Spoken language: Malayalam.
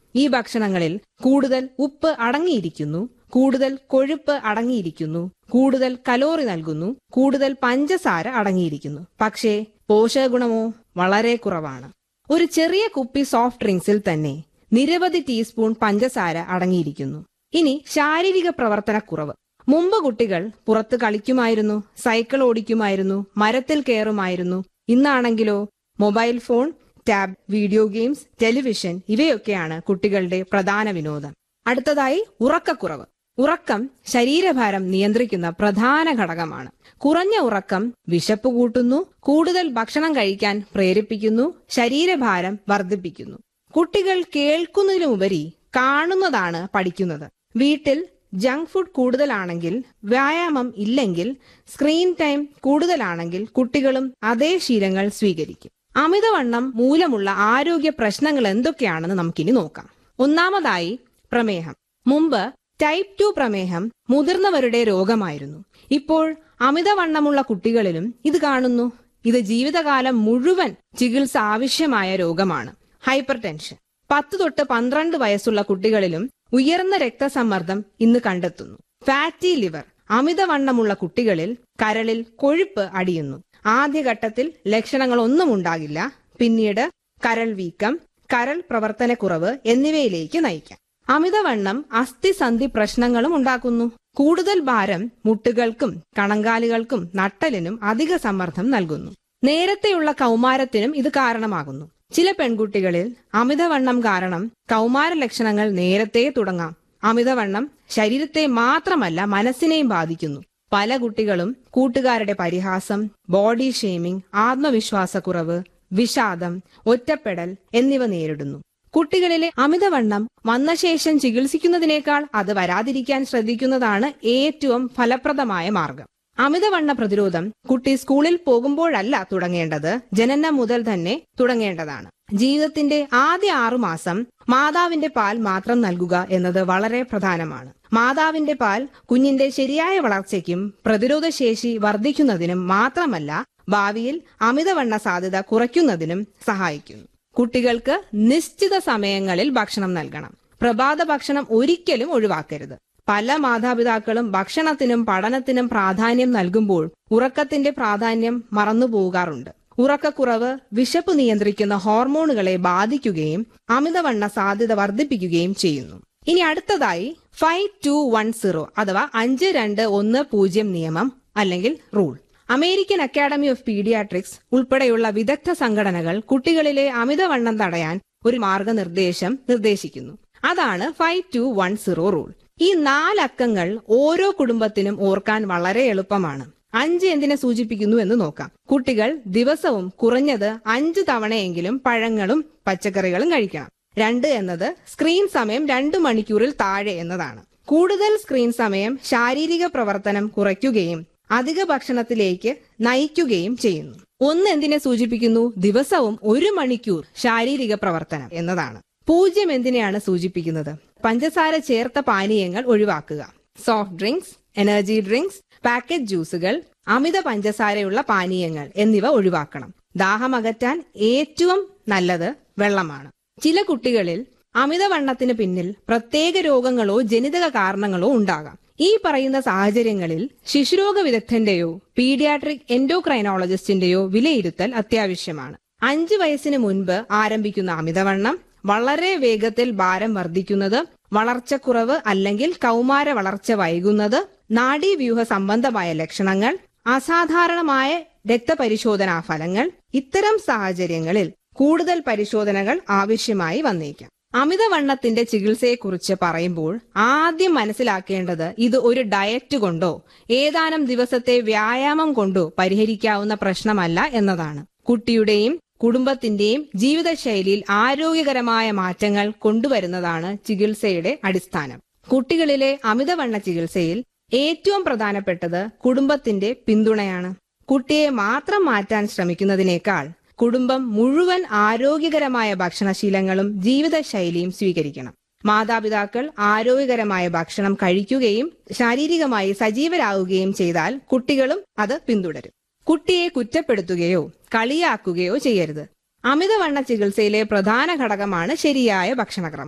ഈ ഭക്ഷണങ്ങളിൽ കൂടുതൽ ഉപ്പ് അടങ്ങിയിരിക്കുന്നു കൂടുതൽ കൊഴുപ്പ് അടങ്ങിയിരിക്കുന്നു കൂടുതൽ കലോറി നൽകുന്നു കൂടുതൽ പഞ്ചസാര അടങ്ങിയിരിക്കുന്നു പക്ഷേ പോഷകഗുണമോ വളരെ കുറവാണ് ഒരു ചെറിയ കുപ്പി സോഫ്റ്റ് ഡ്രിങ്ക്സിൽ തന്നെ നിരവധി ടീസ്പൂൺ പഞ്ചസാര അടങ്ങിയിരിക്കുന്നു ഇനി ശാരീരിക പ്രവർത്തനക്കുറവ് മുമ്പ് കുട്ടികൾ പുറത്ത് കളിക്കുമായിരുന്നു സൈക്കിൾ ഓടിക്കുമായിരുന്നു മരത്തിൽ കയറുമായിരുന്നു ഇന്നാണെങ്കിലോ mobile phone tab video games television ഇവയൊക്കെയാണ് കുട്ടികളുടെ പ്രധാന വിനോദം അടുത്തതായി ഉറക്കക്കുറവ് ഉറക്കം ശരീരഭാരം നിയന്ത്രിക്കുന്ന പ്രധാന ഘടകമാണ് കുറഞ്ഞ ഉറക്കം വിശപ്പ് കൂട്ടുന്നു കൂടുതൽ ഭക്ഷണം കഴിക്കാൻ പ്രേരിപ്പിക്കുന്നു ശരീരഭാരം വർദ്ധിപ്പിക്കുന്നു കുട്ടികൾ കേൾക്കുന്നതിലുപരി കാണുന്നതാണ് പഠിക്കുന്നത് വീട്ടിൽ ജങ്ക് ഫുഡ് കൂടുതലാണെങ്കിൽ വ്യായാമം ഇല്ലെങ്കിൽ സ്ക്രീൻ ടൈം കൂടുതലാണെങ്കിൽ കുട്ടികളും അതേ ശീലങ്ങൾ സ്വീകരിക്കും അമിതവണ്ണം മൂലമുള്ള ആരോഗ്യ പ്രശ്നങ്ങൾ എന്തൊക്കെയാണെന്ന് നമുക്കിനി നോക്കാം ഒന്നാമതായി പ്രമേഹം മുമ്പ് ടൈപ്പ് ടു പ്രമേഹം മുതിർന്നവരുടെ രോഗമായിരുന്നു ഇപ്പോൾ അമിതവണ്ണമുള്ള കുട്ടികളിലും ഇത് കാണുന്നു ഇത് ജീവിതകാലം മുഴുവൻ ചികിത്സ ആവശ്യമായ രോഗമാണ് ഹൈപ്പർ ടെൻഷൻ പത്ത് തൊട്ട് പന്ത്രണ്ട് വയസ്സുള്ള കുട്ടികളിലും ഉയർന്ന രക്തസമ്മർദ്ദം ഇന്ന് കണ്ടെത്തുന്നു ഫാറ്റി ലിവർ അമിതവണ്ണമുള്ള കുട്ടികളിൽ കരളിൽ കൊഴുപ്പ് അടിയുന്നു ആദ്യഘട്ടത്തിൽ ലക്ഷണങ്ങളൊന്നും ഉണ്ടാകില്ല പിന്നീട് കരൾ വീക്കം കരൾ പ്രവർത്തനക്കുറവ് എന്നിവയിലേക്ക് നയിക്കാം അമിതവണ്ണം അസ്ഥിസന്ധി പ്രശ്നങ്ങളും ഉണ്ടാക്കുന്നു കൂടുതൽ ഭാരം മുട്ടുകൾക്കും കണങ്കാലുകൾക്കും നട്ടലിനും അധിക സമ്മർദ്ദം നൽകുന്നു നേരത്തെയുള്ള കൗമാരത്തിനും ഇത് കാരണമാകുന്നു ചില പെൺകുട്ടികളിൽ അമിതവണ്ണം കാരണം കൗമാര ലക്ഷണങ്ങൾ നേരത്തെ തുടങ്ങാം അമിതവണ്ണം ശരീരത്തെ മാത്രമല്ല മനസ്സിനെയും ബാധിക്കുന്നു പല കുട്ടികളും കൂട്ടുകാരുടെ പരിഹാസം ബോഡി ഷെയ്മിംഗ് ആത്മവിശ്വാസക്കുറവ് വിഷാദം ഒറ്റപ്പെടൽ എന്നിവ നേരിടുന്നു കുട്ടികളിലെ അമിതവണ്ണം വന്ന ശേഷം ചികിത്സിക്കുന്നതിനേക്കാൾ അത് വരാതിരിക്കാൻ ശ്രദ്ധിക്കുന്നതാണ് ഏറ്റവും ഫലപ്രദമായ മാർഗം അമിതവണ്ണ പ്രതിരോധം കുട്ടി സ്കൂളിൽ പോകുമ്പോഴല്ല തുടങ്ങേണ്ടത് ജനനം മുതൽ തന്നെ തുടങ്ങേണ്ടതാണ് ജീവിതത്തിന്റെ ആദ്യ ആറുമാസം മാതാവിന്റെ പാൽ മാത്രം നൽകുക എന്നത് വളരെ പ്രധാനമാണ് മാതാവിന്റെ പാൽ കുഞ്ഞിന്റെ ശരിയായ വളർച്ചയ്ക്കും പ്രതിരോധശേഷി വർദ്ധിക്കുന്നതിനും മാത്രമല്ല ഭാവിയിൽ അമിതവണ്ണ സാധ്യത കുറയ്ക്കുന്നതിനും സഹായിക്കുന്നു കുട്ടികൾക്ക് നിശ്ചിത സമയങ്ങളിൽ ഭക്ഷണം നൽകണം പ്രഭാത ഭക്ഷണം ഒരിക്കലും ഒഴിവാക്കരുത് പല മാതാപിതാക്കളും ഭക്ഷണത്തിനും പഠനത്തിനും പ്രാധാന്യം നൽകുമ്പോൾ ഉറക്കത്തിന്റെ പ്രാധാന്യം മറന്നുപോകാറുണ്ട് ഉറക്കക്കുറവ് വിശപ്പ് നിയന്ത്രിക്കുന്ന ഹോർമോണുകളെ ബാധിക്കുകയും അമിതവണ്ണ സാധ്യത വർദ്ധിപ്പിക്കുകയും ചെയ്യുന്നു ഇനി അടുത്തതായി ഫൈവ് ടു വൺ സീറോ അഥവാ അഞ്ച് രണ്ട് ഒന്ന് പൂജ്യം നിയമം അല്ലെങ്കിൽ rule American Academy of Pediatrics ഉൾപ്പെടെയുള്ള വിദഗ്ധ സംഘടനകൾ കുട്ടികളിലെ അമിതവണ്ണം തടയാൻ ഒരു മാർഗനിർദ്ദേശം നിർദ്ദേശിക്കുന്നു അതാണ് five two one zero rule ഈ നാലക്കങ്ങൾ ഓരോ കുടുംബത്തിനും ഓർക്കാൻ വളരെ എളുപ്പമാണ് അഞ്ച് എന്തിനെ സൂചിപ്പിക്കുന്നു എന്ന് നോക്കാം കുട്ടികൾ ദിവസവും കുറഞ്ഞത് അഞ്ച് തവണയെങ്കിലും പഴങ്ങളും പച്ചക്കറികളും കഴിക്കണം രണ്ട് എന്നത് സ്ക്രീൻ സമയം രണ്ടു മണിക്കൂറിൽ താഴെ എന്നതാണ് കൂടുതൽ സ്ക്രീൻ സമയം ശാരീരിക പ്രവർത്തനം കുറയ്ക്കുകയും അധിക ഭക്ഷണത്തിലേക്ക് നയിക്കുകയും ചെയ്യുന്നു ഒന്ന് എന്തിനെ സൂചിപ്പിക്കുന്നു ദിവസവും ഒരു മണിക്കൂർ ശാരീരിക പ്രവർത്തനം എന്നതാണ് പൂജ്യം എന്തിനെയാണ് സൂചിപ്പിക്കുന്നത് പഞ്ചസാര ചേർത്ത പാനീയങ്ങൾ ഒഴിവാക്കുക soft drinks energy drinks packet ജ്യൂസുകൾ അമിത പഞ്ചസാരയുള്ള പാനീയങ്ങൾ എന്നിവ ഒഴിവാക്കണം ദാഹമകറ്റാൻ ഏറ്റവും നല്ലത് വെള്ളമാണ് ചില കുട്ടികളിൽ അമിതവണ്ണത്തിന് പിന്നിൽ പ്രത്യേക രോഗങ്ങളോ ജനിതക കാരണങ്ങളോ ഉണ്ടാകാം ഈ പറയുന്ന സാഹചര്യങ്ങളിൽ ശിശുരോഗ വിദഗ്ധന്റെയോ പീഡിയാട്രിക് എൻഡോക്രൈനോളജിസ്റ്റിന്റെയോ വിലയിരുത്തൽ അത്യാവശ്യമാണ് അഞ്ചു വയസ്സിന് മുൻപ് ആരംഭിക്കുന്ന അമിതവണ്ണം വളരെ വേഗത്തിൽ ഭാരം വർദ്ധിക്കുന്നത് വളർച്ചക്കുറവ് അല്ലെങ്കിൽ കൗമാര വളർച്ച വൈകുന്നത് നാഡീവ്യൂഹ സംബന്ധമായ ലക്ഷണങ്ങൾ അസാധാരണമായ രക്തപരിശോധനാ ഫലങ്ങൾ ഇത്തരം സാഹചര്യങ്ങളിൽ കൂടുതൽ പരിശോധനകൾ ആവശ്യമായി വന്നേക്കാം അമിതവണ്ണത്തിന്റെ ചികിത്സയെക്കുറിച്ച് പറയുമ്പോൾ ആദ്യം മനസ്സിലാക്കേണ്ടത് ഇത് ഒരു ഡയറ്റ് കൊണ്ടോ ഏതാനും ദിവസത്തെ വ്യായാമം കൊണ്ടോ പരിഹരിക്കാവുന്ന പ്രശ്നമല്ല എന്നതാണ് കുട്ടിയുടെയും കുടുംബത്തിന്റെയും ജീവിതശൈലിയിൽ ആരോഗ്യകരമായ മാറ്റങ്ങൾ കൊണ്ടുവരുന്നതാണ് ചികിത്സയുടെ അടിസ്ഥാനം കുട്ടികളിലെ അമിതവണ്ണ ചികിത്സയിൽ ഏറ്റവും പ്രധാനപ്പെട്ടത് കുടുംബത്തിന്റെ പിന്തുണയാണ് കുട്ടിയെ മാത്രം മാറ്റാൻ ശ്രമിക്കുന്നതിനേക്കാൾ കുടുംബം മുഴുവൻ ആരോഗ്യകരമായ ഭക്ഷണശീലങ്ങളും ജീവിതശൈലിയും സ്വീകരിക്കണം മാതാപിതാക്കൾ ആരോഗ്യകരമായ ഭക്ഷണം കഴിക്കുകയും ശാരീരികമായി സജീവരാകുകയും ചെയ്താൽ കുട്ടികളും അത് പിന്തുടരും കുട്ടിയെ കുറ്റപ്പെടുത്തുകയോ കളിയാക്കുകയോ ചെയ്യരുത് അമിതവണ്ണ ചികിത്സയിലെ പ്രധാന ഘടകമാണ് ശരിയായ ഭക്ഷണക്രമം